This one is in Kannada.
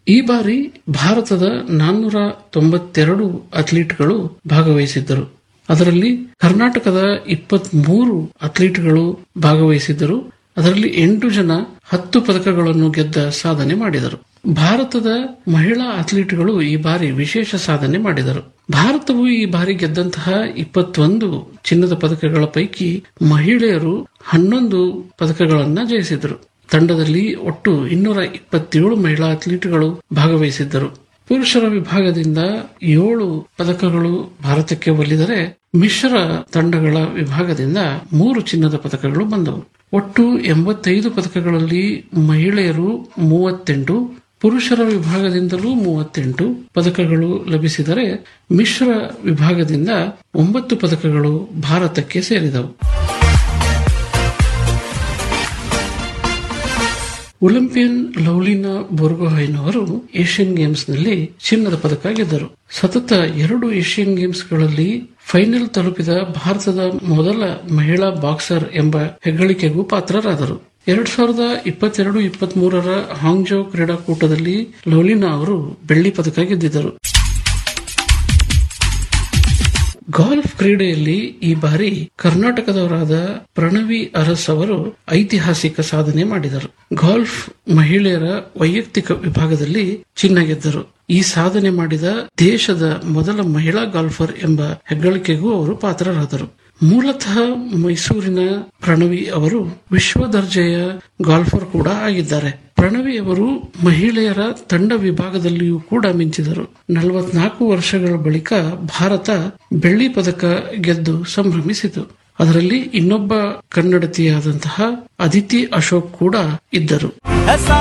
ಈ ಬಾರಿ ಭಾರತದ ನಾನ್ನೂರ ತೊಂಬತ್ತೆರಡು ಅಥ್ಲೀಟ್ಗಳು ಭಾಗವಹಿಸಿದ್ದರು ಅದರಲ್ಲಿ ಕರ್ನಾಟಕದ ಇಪ್ಪತ್ತ್ ಮೂರು ಅಥ್ಲೀಟ್ಗಳು ಭಾಗವಹಿಸಿದ್ದರು ಅದರಲ್ಲಿ ಎಂಟು ಜನ ಹತ್ತು ಪದಕಗಳನ್ನು ಗೆದ್ದ ಸಾಧನೆ ಮಾಡಿದರು ಭಾರತದ ಮಹಿಳಾ ಅಥ್ಲೀಟ್ಗಳು ಈ ಬಾರಿ ವಿಶೇಷ ಸಾಧನೆ ಮಾಡಿದರು ಭಾರತವು ಈ ಬಾರಿ ಗೆದ್ದಂತಹ ಇಪ್ಪತ್ತೊಂದು ಚಿನ್ನದ ಪದಕಗಳ ಪೈಕಿ ಮಹಿಳೆಯರು ಹನ್ನೊಂದು ಪದಕಗಳನ್ನ ಜಯಿಸಿದರು ತಂಡದಲ್ಲಿ ಒಟ್ಟು ಇನ್ನೂರ ಇಪ್ಪತ್ತೇಳು ಮಹಿಳಾ ಅಥ್ಲೀಟ್ಗಳು ಭಾಗವಹಿಸಿದ್ದರು ಪುರುಷರ ವಿಭಾಗದಿಂದ ಏಳು ಪದಕಗಳು ಭಾರತಕ್ಕೆ ಒಲಿದರೆ ಮಿಶ್ರ ತಂಡಗಳ ವಿಭಾಗದಿಂದ ಮೂರು ಚಿನ್ನದ ಪದಕಗಳು ಬಂದವು ಒಟ್ಟು ಎಂಬತ್ತೈದು ಪದಕಗಳಲ್ಲಿ ಮಹಿಳೆಯರು ಮೂವತ್ತೆಂಟು ಪುರುಷರ ವಿಭಾಗದಿಂದಲೂ ಮೂವತ್ತೆಂಟು ಪದಕಗಳು ಲಭಿಸಿದರೆ ಮಿಶ್ರ ವಿಭಾಗದಿಂದ ಒಂಬತ್ತು ಪದಕಗಳು ಭಾರತಕ್ಕೆ ಸೇರಿದವು ಒಲಿಂಪಿಯನ್ ಲವ್ಲಿನಾ ಬೋರ್ಗೊಹೈನ್ ಅವರು ಏಷ್ಯನ್ ಗೇಮ್ಸ್ನಲ್ಲಿ ಚಿನ್ನದ ಪದಕ ಗೆದ್ದರು ಸತತ ಎರಡು ಏಷ್ಯನ್ ಗೇಮ್ಸ್ಗಳಲ್ಲಿ ಫೈನಲ್ ತಲುಪಿದ ಭಾರತದ ಮೊದಲ ಮಹಿಳಾ ಬಾಕ್ಸರ್ ಎಂಬ ಹೆಗ್ಗಳಿಕೆಗೂ ಪಾತ್ರರಾದರು ಎರಡ್ ಸಾವಿರದ ಇಪ್ಪತ್ತೆರಡು ಇಪ್ಪತ್ತ್ ಮೂರರ ಹಾಂಗ್ಜೋ ಕ್ರೀಡಾಕೂಟದಲ್ಲಿ ಲವ್ಲಿನಾ ಅವರು ಬೆಳ್ಳಿ ಪದಕ ಗೆದ್ದಿದ್ದರು ಗಾಲ್ಫ್ ಕ್ರೀಡೆಯಲ್ಲಿ ಈ ಬಾರಿ ಕರ್ನಾಟಕದವರಾದ ಪ್ರಣವಿ ಅರಸ್ ಅವರು ಐತಿಹಾಸಿಕ ಸಾಧನೆ ಮಾಡಿದರು ಗಾಲ್ಫ್ ಮಹಿಳೆಯರ ವೈಯಕ್ತಿಕ ವಿಭಾಗದಲ್ಲಿ ಚಿನ್ನ ಗೆದ್ದರು ಈ ಸಾಧನೆ ಮಾಡಿದ ದೇಶದ ಮೊದಲ ಮಹಿಳಾ ಗಾಲ್ಫರ್ ಎಂಬ ಹೆಗ್ಗಳಿಕೆಗೂ ಅವರು ಪಾತ್ರರಾದರು ಮೂಲತಃ ಮೈಸೂರಿನ ಪ್ರಣವಿ ಅವರು ವಿಶ್ವ ದರ್ಜೆಯ ಗಾಲ್ಫರ್ ಕೂಡ ಆಗಿದ್ದಾರೆ ಪ್ರಣವಿ ಅವರು ಮಹಿಳೆಯರ ತಂಡ ವಿಭಾಗದಲ್ಲಿಯೂ ಕೂಡ ಮಿಂಚಿದರು ನಲವತ್ನಾಲ್ಕು ವರ್ಷಗಳ ಬಳಿಕ ಭಾರತ ಬೆಳ್ಳಿ ಪದಕ ಗೆದ್ದು ಸಂಭ್ರಮಿಸಿತು ಅದರಲ್ಲಿ ಇನ್ನೊಬ್ಬ ಕನ್ನಡತಿಯಾದಂತಹ ಅದಿತಿ ಅಶೋಕ್ ಕೂಡ ಇದ್ದರು